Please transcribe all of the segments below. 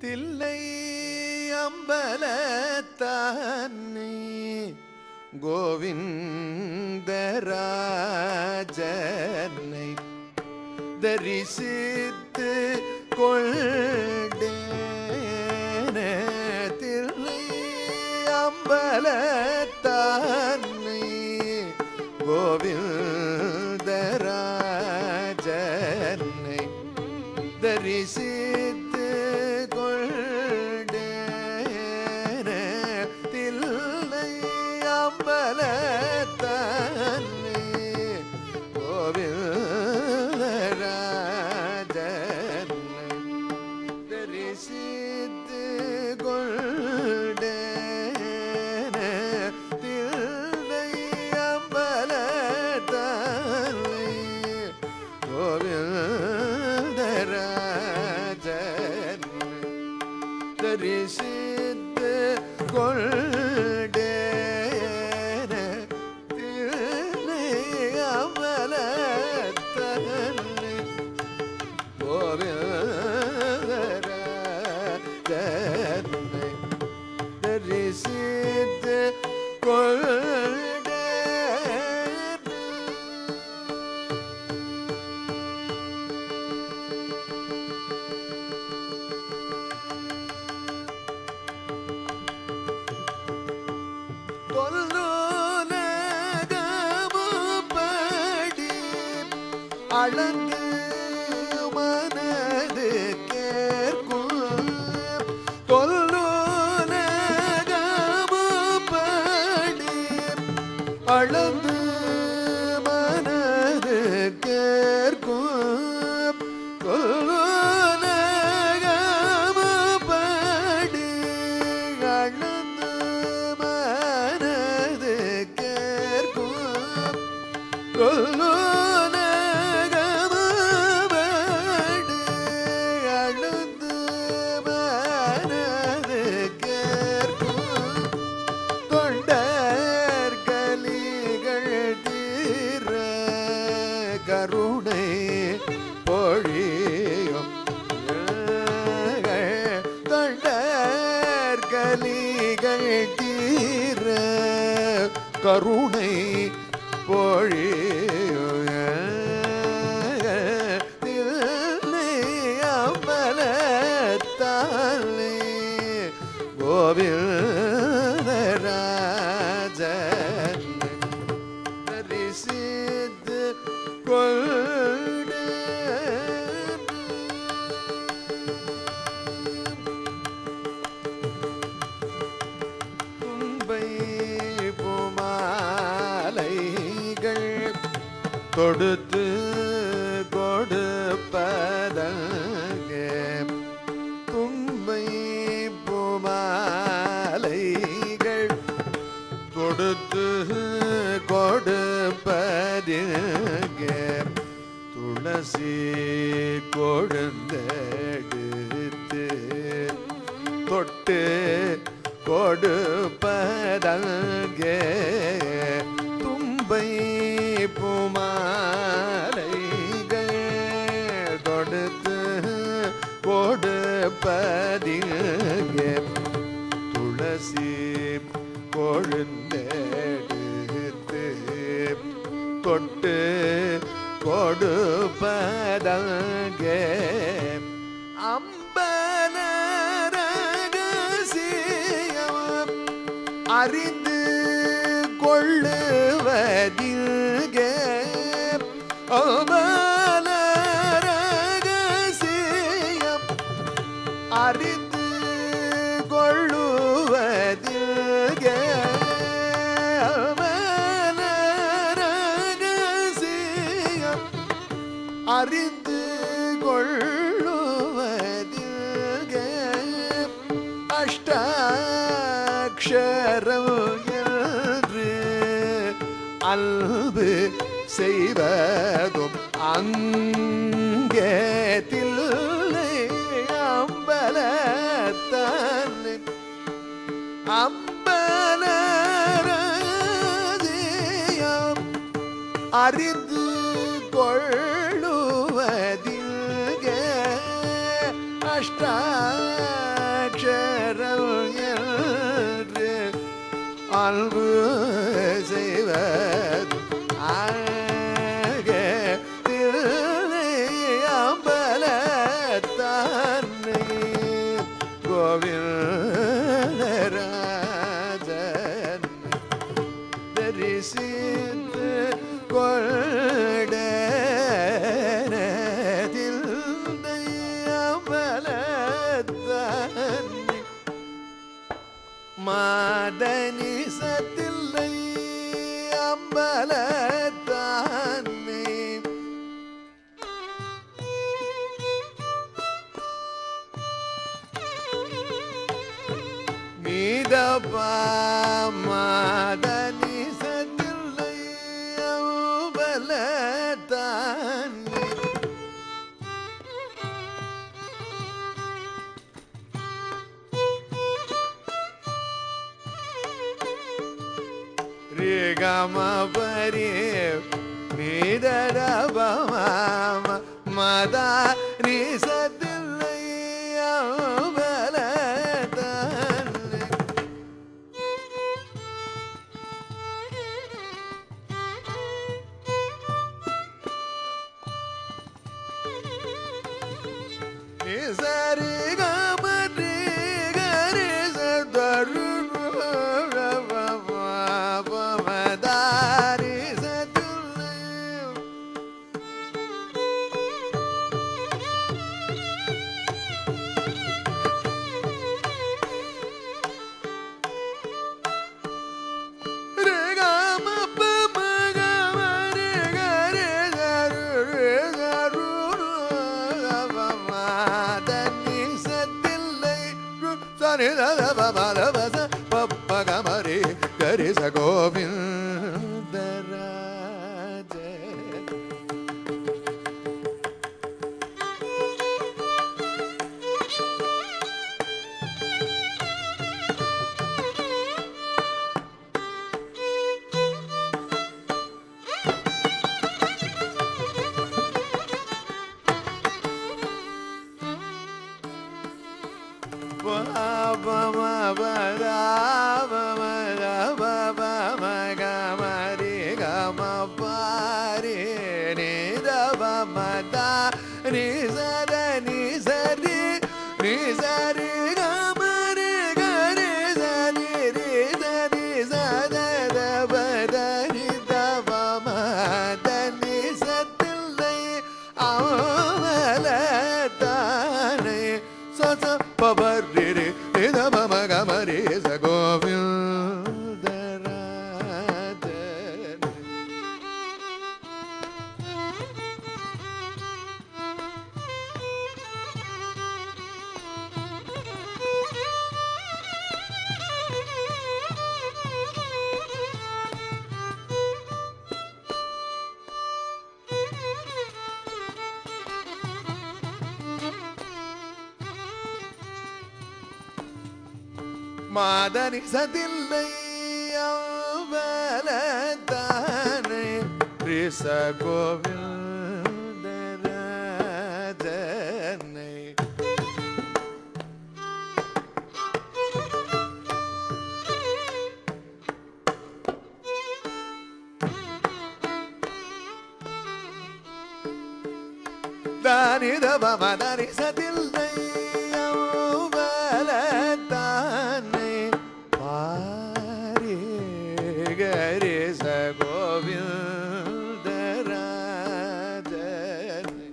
தில்லை அம்பலத்தானே கோவிந்தராஜனை தரிசித்து கொண்டேன தில்லை அம்பலத்தானே கோவிந்தராஜனை தரிசித்து கொண்டேன தில்லை அம்பலத்தானே கோவிந்தராஜனை தரிசித்து கொண்டேன தில்லை அம்பலத்தானே கோவிந்தராஜனை தரிசித்து கொண்டேன தில்லை அமலத்தன்னை கோவிந்தராஜனை தரிசித்து கொல்லுலகமுப்படி அளந்து மனது கேட்கும் கொல்லுலகமுப்படி அளந்து மனது கேட்கும் கொல்லுலகமுப்படி அளந்து மனது கேட்கும் கொல்லுலகமுப்படி அளந்து மனது கேட்கும் தொண்டர் கலிகள் தீர கருணை பொழியும் தொண்டர் கலிகள் தீர கருணை பொழியும் தில்லை அம்பலத்தாலே கோவிந்தராஜன் தரிசித்து கொண்ட தும்பை பூமாலைகள் கொடுத்து கொடுப்பதங்கே தும்பை பூமாலைகள் கொடுத்து கொடுப்பதிங்கே துளசி கொழுந்தெடுத்து தொட்டு கொடுப்பதங்கே தும்பை பூமாலைகள் கொடுத்து கொடுப்பதிங்கே துளசி கொழுந்தெடுத்து தொட்டு கொடுப்பதங்கே அம்பலரகசியம் அறிந்து கொள்ளுவதில்கே அம்பலரகசியம் அறிந்து கொள்ளுவதில்கே அமலரகசியம் அறிந்து கொள்ளுவதில்கே அஷ்டாட்சரம் என்று அல்பு செய்வதும் அங்கே தில்லை அம்பலத்தானே அம்பலரதியம் அறிந்து கொள்ளுவதில்கே அஷ்டா மால்பு செய்வது ஆக அம்பலத்தானே கோவிந்தராஜன் தரிசித்து கொள்டதில் அம்பலத்தானே மாதனி சத்தில்லை அம்பலத்தானே மீதப்பா மாதனி சத்தில்லை அம்பலத்தானே ரிகம பரி நீதரபம மத நிசத்தில்லை அம்பலத்தானே நிசரி கமரி கரி சதரு பமதாரி சதுல்லை ரே கம பம கம ரே கரி சரு ரே சரு பமதனி சத்தில்லை ரு சரி தத பமல பச பப்ப கமரி கரி ச கோவிந்தராஜ பபரிரி நிதம கமரி சகோவிந்தராஜன் மாதனி சதில்லை அவலத்தானே ரிச கோவிந்தராஜனை தானித பமதனி சதில்லை அவலத்தானே பாரி கரி ச கோவிந்தராஜனை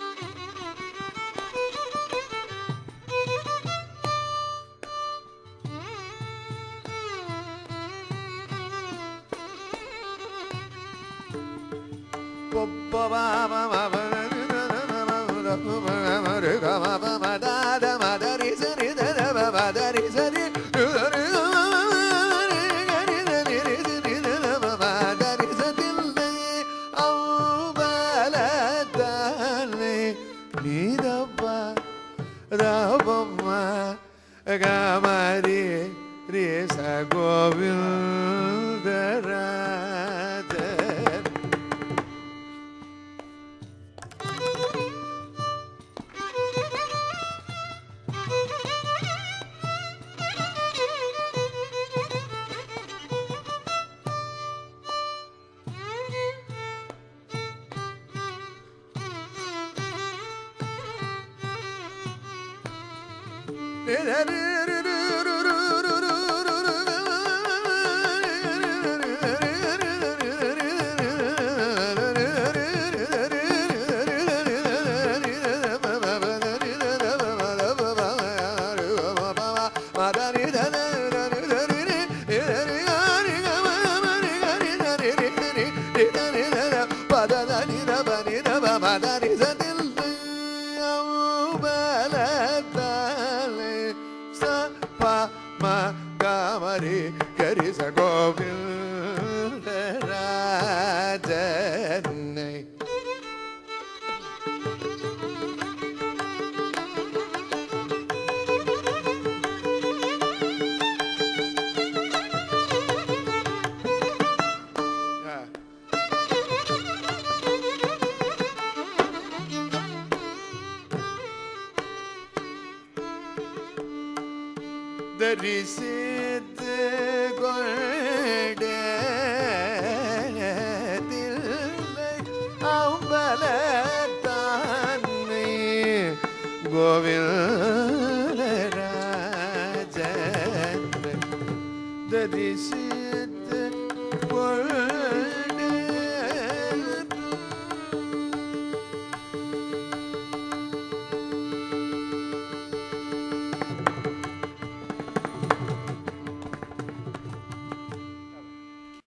கமரி ரேச கோவிந்தராஜன் கரி சகோவில் ராஜனை தரிசி